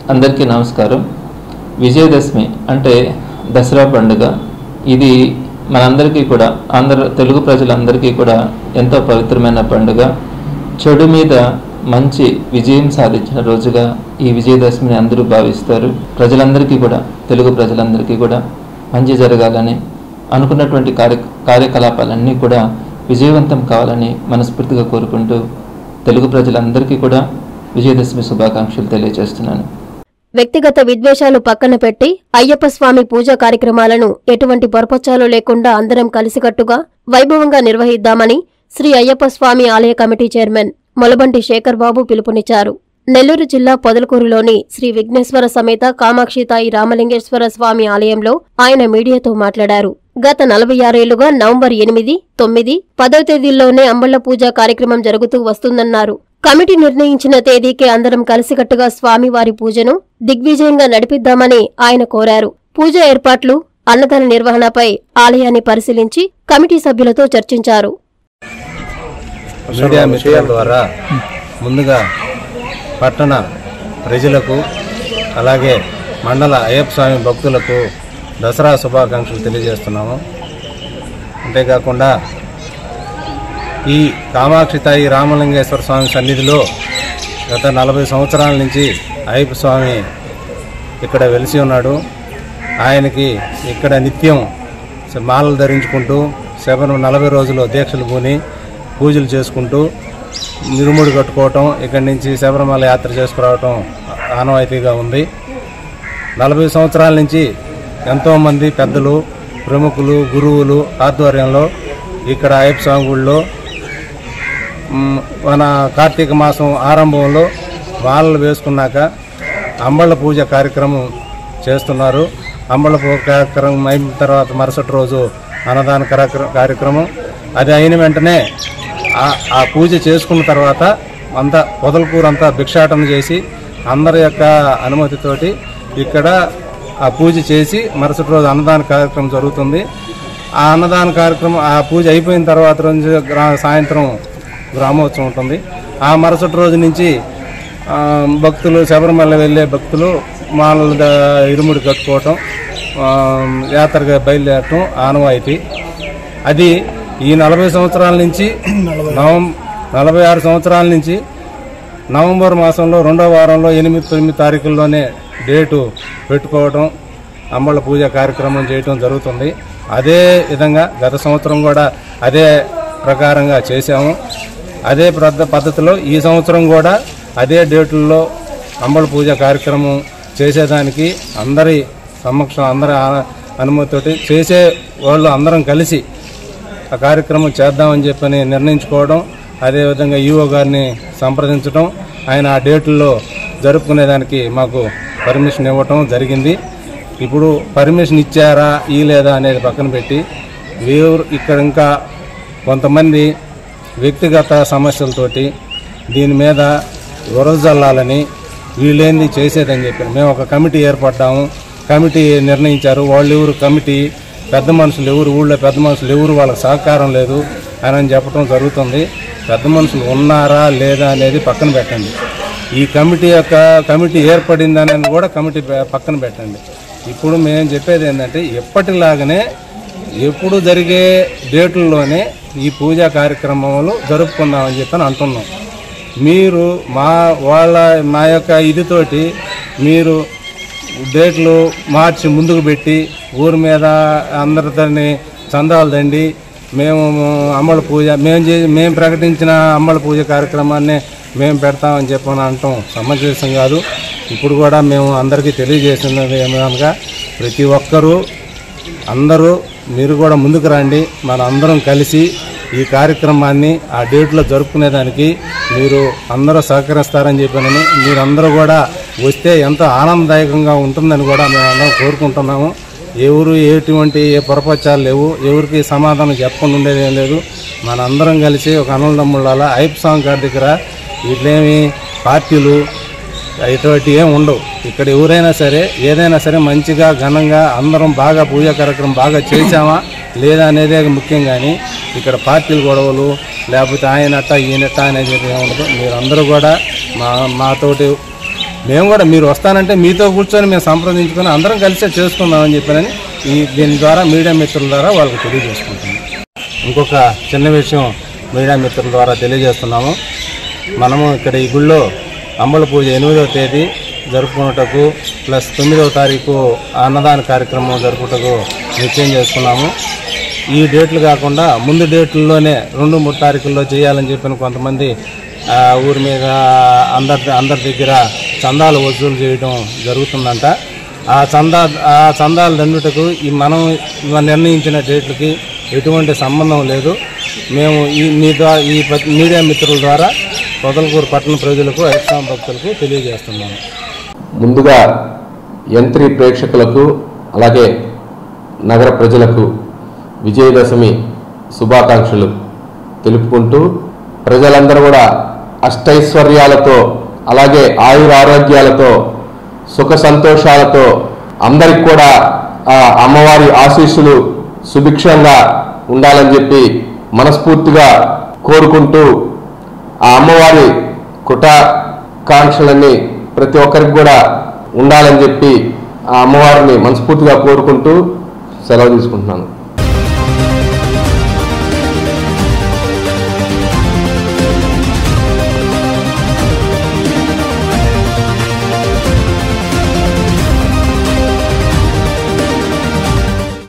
అందరికీ నమస్కారం విజయదశమి అంటే దసరా పండుగ ఇది మనందరికీ కూడా ఆంధ్ర తెలుగు ప్రజలందరికీ కూడా ఎంతో పవిత్రమైన పండుగ చెడు మీద మంచి విజయం సాధించిన రోజుగా ఈ విజయదశమిని అందరూ భావిస్తారు ప్రజలందరికీ కూడా తెలుగు ప్రజలందరికీ కూడా మంచి జరగాలని అనుకున్నటువంటి కార్య కార్యకలాపాలన్నీ కూడా విజయవంతం కావాలని మనస్ఫూర్తిగా కోరుకుంటూ తెలుగు ప్రజలందరికీ కూడా విజయదశమి శుభాకాంక్షలు తెలియజేస్తున్నాను వ్యక్తిగత విద్వేషాలు పక్కన పెట్టి అయ్యప్ప స్వామి పూజా కార్యక్రమాలను ఎటువంటి పొరపచ్చాలు లేకుండా అందరం కలిసికట్టుగా వైభవంగా నిర్వహిద్దామని శ్రీ అయ్యప్ప స్వామి ఆలయ కమిటీ చైర్మన్ మొలబంటి శేఖర్ బాబు పిలుపునిచ్చారు నెల్లూరు జిల్లా పొదలకూరులోని శ్రీ విఘ్నేశ్వర సమేత కామాక్షితాయి రామలింగేశ్వర స్వామి ఆలయంలో ఆయన మీడియాతో మాట్లాడారు గత నలభై ఆరేళ్లుగా నవంబర్ ఎనిమిది తొమ్మిది పదో తేదీల్లోనే అంబళ్ల పూజ కార్యక్రమం జరుగుతూ వస్తుందన్నారు కమిటీ నిర్ణయించిన తేదీకి అందరం కలిసికట్టుగా స్వామివారి పూజను దిగ్విజయంగా నడిపిద్దామని ఆయన కోరారు పూజ ఏర్పాట్లు అన్నదాన నిర్వహణపై ఆలయాన్ని పరిశీలించి కమిటీ సభ్యులతో చర్చించారు మీడియా మిత్రుల ద్వారా ముందుగా పట్టణ ప్రజలకు అలాగే మండల అయ్యప్ప స్వామి భక్తులకు దసరా శుభాకాంక్షలు తెలియజేస్తున్నాము అంతేకాకుండా ఈ కామాక్షితాయి రామలింగేశ్వర స్వామి సన్నిధిలో గత నలభై సంవత్సరాల నుంచి అయ్యప్ప స్వామి ఇక్కడ వెలిసి ఉన్నాడు ఆయనకి ఇక్కడ నిత్యం మాలలు ధరించుకుంటూ శబరం నలభై రోజులు దీక్షలు పూని పూజలు చేసుకుంటూ నిరుముడి కట్టుకోవటం ఇక్కడి నుంచి శబరిమల యాత్ర చేసుకురావటం ఆనవాయితీగా ఉంది నలభై సంవత్సరాల నుంచి ఎంతోమంది పెద్దలు ప్రముఖులు గురువులు ఆధ్వర్యంలో ఇక్కడ అయ్యప్ప స్వామి గుడిలో మ్, మన కార్తీక మాసం ఆరంభంలో మాలలు వేసుకున్నాక అంబళ్ళ పూజ కార్యక్రమం చేస్తున్నారు అంబళ్ళ పూజ కార్యక్రమం అయిన తర్వాత మరుసటి రోజు అన్నదాన కార్యక్ర- కార్యక్రమం అది అయిన వెంటనే ఆ- ఆ పూజ చేసుకున్న తర్వాత అంతా పొదలకూరంతా భిక్షాటన చేసి అందరి యొక్క అనుమతితోటి ఇక్కడ ఆ పూజ చేసి మరుసటి రోజు అన్నదాన కార్యక్రమం జరుగుతుంది ఆ అన్నదాన కార్యక్రమం ఆ పూజ అయిపోయిన తర్వాత రోజు గ్రా- సాయంత్రం గ్రామోత్సవం ఉంటుంది ఆ మరుసటి రోజు నుంచి ఆ, భక్తులు శబరిమల వెళ్ళే భక్తులు మాలలు ద- ఇరుముడి కట్టుకోవటం ఆ, యాత్రగా బయలుదేరటం ఆనవాయితీ అది ఈ నలభై సంవత్సరాల నుంచి నవం నలభై ఆరు సంవత్సరాల నుంచి నవంబర్ మాసంలో రెండో వారంలో ఎనిమిది తొమ్మిది తారీఖుల్లోనే డేటు పెట్టుకోవడం అమ్మల పూజ కార్యక్రమం చేయటం జరుగుతుంది అదే విధంగా గత సంవత్సరం కూడా అదే ప్రకారంగా చేశాము అదే పద్ధ పద్ధతిలో ఈ సంవత్సరం కూడా అదే డేట్లలో అంబల పూజ కార్యక్రమం చేసేదానికి అందరి సమక్షం అందరి ఆ- అనుమతితోటి చేసే వాళ్ళు అందరం కలిసి ఆ కార్యక్రమం చేద్దామని చెప్పని నిర్ణయించుకోవడం అదేవిధంగా ఈఓ గారిని సంప్రదించడం ఆయన ఆ డేట్లలో జరుపుకునేదానికి మాకు పర్మిషన్ ఇవ్వటం జరిగింది ఇప్పుడు పర్మిషన్ ఇచ్చారా ఈ లేదా అనేది పక్కన పెట్టి వీరు ఇక్కడ ఇంకా కొంతమంది వ్యక్తిగత సమస్యలతోటి దీని మీద వరదజల్లాలని వీళ్ళేంది చేసేదని చెప్పారు మేము ఒక కమిటీ ఏర్పడ్డాము కమిటీ నిర్ణయించారు వాళ్ళు ఎవరు కమిటీ పెద్ద మనుషులు ఎవరు ఊళ్ళో పెద్ద మనుషులు ఎవరు వాళ్ళకి సహకారం లేదు అని అని చెప్పడం జరుగుతుంది పెద్ద మనుషులు ఉన్నారా లేదా అనేది పక్కన పెట్టండి ఈ కమిటీ యొక్క కమిటీ ఏర్పడిందని కూడా కమిటీ ప- పక్కన పెట్టండి ఇప్పుడు మేము చెప్పేది ఏంటంటే ఎప్పటిలాగానే ఎప్పుడు జరిగే డేట్లలోనే ఈ పూజా కార్యక్రమాలు జరుపుకుందామని చెప్పని అంటున్నాం మీరు మా వాళ్ళ మా యొక్క ఇదితోటి మీరు డేట్లు మార్చి ముందుకు పెట్టి ఊరి మీద అందరితోని చందాలు దండి మేము అమ్మల పూజ మేము చే మేము ప్రకటించిన అమ్మల పూజ కార్యక్రమాన్ని మేము పెడతామని చెప్పని అనటం సమంజసం కాదు ఇప్పుడు కూడా మేము అందరికీ తెలియజేస్తున్నది ఏమనగా ప్రతి ఒక్కరూ అందరూ మీరు కూడా ముందుకు రండి మన అందరం కలిసి ఈ కార్యక్రమాన్ని ఆ డేట్లో జరుపుకునేదానికి మీరు అందరూ సహకరిస్తారని చెప్పానని మీరందరూ కూడా వస్తే ఎంతో ఆనందదాయకంగా ఉంటుందని కూడా మేము అందరం కోరుకుంటున్నాము ఎవరు ఎటువంటి ఏ పొరపచ్చాలు లేవు ఎవరికి సమాధానం చెప్పకుండా ఉండేది ఏం లేదు మన అందరం కలిసి ఒక అన్నదమ్ముళ్ళ ఐప్ సాంగ్ గారి దగ్గర వీటిలేమి పార్టీలు ఇటువంటి ఏం ఉండవు ఇక్కడ ఎవరైనా సరే ఏదైనా సరే మంచిగా ఘనంగా అందరం బాగా పూజా కార్యక్రమం బాగా చేశామా లేదా అనేదే ముఖ్యం కానీ ఇక్కడ పార్టీలు గొడవలు లేకపోతే ఆయనట్ట ఈయనట్ట అనేది ఏమి ఉండదు మీరందరూ కూడా మా మాతోటి మేము కూడా మీరు వస్తానంటే మీతో కూర్చొని మేము సంప్రదించుకొని అందరం కలిసే చేసుకుందామని చెప్పానని ఈ దీని ద్వారా మీడియా మిత్రుల ద్వారా వాళ్ళకి తెలియజేసుకుంటున్నాం ఇంకొక చిన్న విషయం మీడియా మిత్రుల ద్వారా తెలియజేస్తున్నాము మనము ఇక్కడ ఈ గుళ్ళో అంబల పూజ ఎనిమిదవ తేదీ జరుపుకున్నటకు ప్లస్ తొమ్మిదవ తారీఖు అన్నదాన కార్యక్రమం జరుపుటకు నిశ్చయం చేసుకున్నాము ఈ డేట్లు కాకుండా ముందు డేట్లలోనే రెండు మూడు తారీఖుల్లో చేయాలని చెప్పిన కొంతమంది ఆ, ఊరి మీద అందరి అందరి దగ్గర చందాలు వసూలు చేయడం జరుగుతుందంట ఆ చందా ఆ చందాలు దండుటకు ఈ మనం నిర్ణయించిన డేట్లకి ఎటువంటి సంబంధం లేదు మేము ఈ మీ ద్వారా ఈ ప- మీడియా మిత్రుల ద్వారా పొదలకూరు పట్టణ ప్రజలకు ఐస్లాం భక్తులకు తెలియజేస్తున్నాము ముందుగా యంత్రి ప్రేక్షకులకు అలాగే నగర ప్రజలకు విజయదశమి శుభాకాంక్షలు తెలుపుకుంటూ ప్రజలందరూ కూడా అష్టైశ్వర్యాలతో అలాగే ఆయుర ఆరోగ్యాలతో సుఖ సంతోషాలతో అందరికి కూడా ఆ అమ్మవారి ఆశీస్సులు సుభిక్షంగా ఉండాలని చెప్పి మనస్ఫూర్తిగా కోరుకుంటూ ఆ అమ్మవారి కుటాకాంక్షలన్నీ ప్రతి ఒక్కరికి కూడా ఉండాలని చెప్పి ఆ అమ్మవారిని మనస్ఫూర్తిగా కోరుకుంటూ సెలవు తీసుకుంటున్నాను